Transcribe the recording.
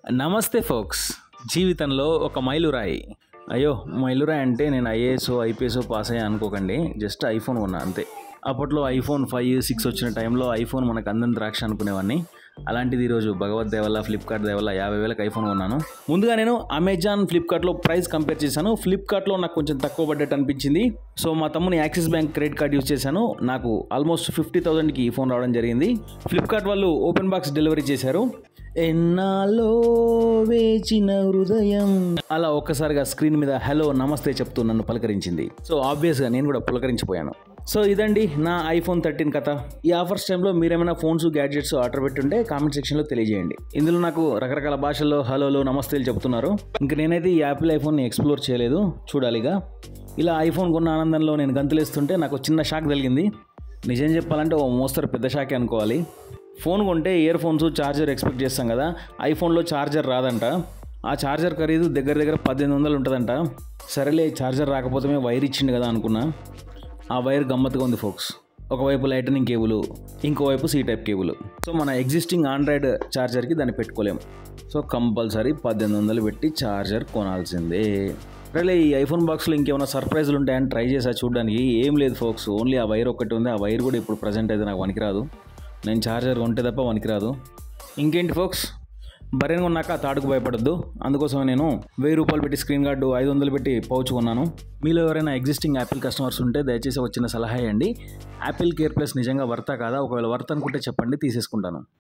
నమస్తే ఫోక్స్ జీవితంలో ఒక మైలురాయి అయ్యో మైలురాయి అంటే నేను ఐఏఎస్ ఐపీఎస్ పాస్ అయ్యా అనుకోకండి జస్ట్ ఐఫోన్ కొన్నా అంతే అప్పట్లో ఐఫోన్ ఫైవ్ సిక్స్ వచ్చిన టైంలో ఐఫోన్ మనకు అందని ద్రాక్ష అనుకునేవాడిని అలాంటిది ఈరోజు భగవద్ దేవల్ల ఫ్లిప్కార్ట్ దేవల్ల యాభై వేలకు ఐఫోన్ కొన్నాను ముందుగా నేను అమెజాన్ ఫ్లిప్కార్ట్లో ప్రైస్ కంపేర్ చేశాను ఫ్లిప్కార్ట్లో నాకు కొంచెం తక్కువ పడ్డట్టు అనిపించింది సో మా తమ్ముని Axis bank credit card use చేశాను నాకు ఆల్మోస్ట్ ఫిఫ్టీ థౌసండ్కి ఈ ఫోన్ రావడం జరిగింది ఫ్లిప్కార్ట్ వాళ్ళు ఓపెన్ బాక్స్ డెలివరీ చేశారు ఎన్నాలో వేచిన హృదయం అలా ఒక్కసారిగా స్క్రీన్ మీద హలో నమస్తే చెప్తూ నన్ను పలకరించింది సో ఆబ్వియస్గా నేను కూడా పులకరించిపోయాను సో ఇదండి నా ఐఫోన్ థర్టీన్ కథ ఈ ఆఫర్స్ టైంలో మీరేమైనా ఫోన్స్ గ్యాడ్జెట్స్ ఆర్డర్ పెట్టుంటే కామెంట్ సెక్షన్లో తెలియజేయండి ఇందులో నాకు రకరకాల భాషల్లో హలోలు నమస్తేలు చెప్తున్నారు ఇంకా నేనైతే ఈ యాపిల్ ఐఫోన్ని ఎక్స్ప్లోర్ చేయలేదు చూడాలిగా ఇలా ఐఫోన్ కొన్న ఆనందంలో నేను గంతులేస్తుంటే నాకు చిన్న షాక్ తగిలింది నిజం చెప్పాలంటే ఓ మోస్తరు పెద్ద షాకే అనుకోవాలి ఫోన్ కొంటే ఇయర్ ఫోన్స్ ఛార్జర్ ఎక్స్పెక్ట్ చేస్తాం కదా ఐఫోన్లో ఛార్జర్ రాదంట ఆ ఛార్జర్ ఖరీదు దగ్గర దగ్గర పద్దెనిమిది వందలు ఉంటుందంట సరేలే ఛార్జర్ రాకపోతే వైర్ ఇచ్చిండు కదా అనుకున్నా ఆ వైర్ గమ్మత్తుగా ఉంది ఫోక్స్ ఒకవైపు లైటనింగ్ కేబుల్ ఇంకోవైపు సీ టైప్ కేబుల్ సో మన ఎగ్జిస్టింగ్ ఆండ్రాయిడ్ ఛార్జర్కి దాన్ని పెట్టుకోలేం సో కంపల్సరీ పద్దెనిమిది వందలు పెట్టి ఛార్జర్ కొనాల్సిందే సరేలే ఈ ఐఫోన్ బాక్స్లో ఇంకేమైనా సర్ప్రైజులు ఉంటాయని ట్రై చేసా చూడడానికి ఏం లేదు ఫోక్స్ ఓన్లీ ఆ వైర్ ఒకటి ఉంది ఆ వైర్ కూడా ఇప్పుడు ప్రజెంట్ అయితే నాకు పనికిరాదు నేను ఛార్జర్ కొంటే తప్ప పనికిరాదు ఇంకేంటి ఫోక్స్ బరెన్ కొన్నాక తాడుకు భయపడద్దు అందుకోసమే నేను వెయ్యి రూపాయలు పెట్టి స్క్రీన్ గార్డు ఐదు వందలు పెట్టి పౌచ్ కొన్నాను మీలో ఎవరైనా ఎగ్జిస్టింగ్ యాపిల్ కస్టమర్స్ ఉంటే దయచేసి ఒక చిన్న సలహా ఇవ్వండి యాపిల్ కేర్ ప్లస్ నిజంగా వర్తా కాదా ఒకవేళ వర్త్ అనుకుంటే చెప్పండి తీసేసుకుంటాను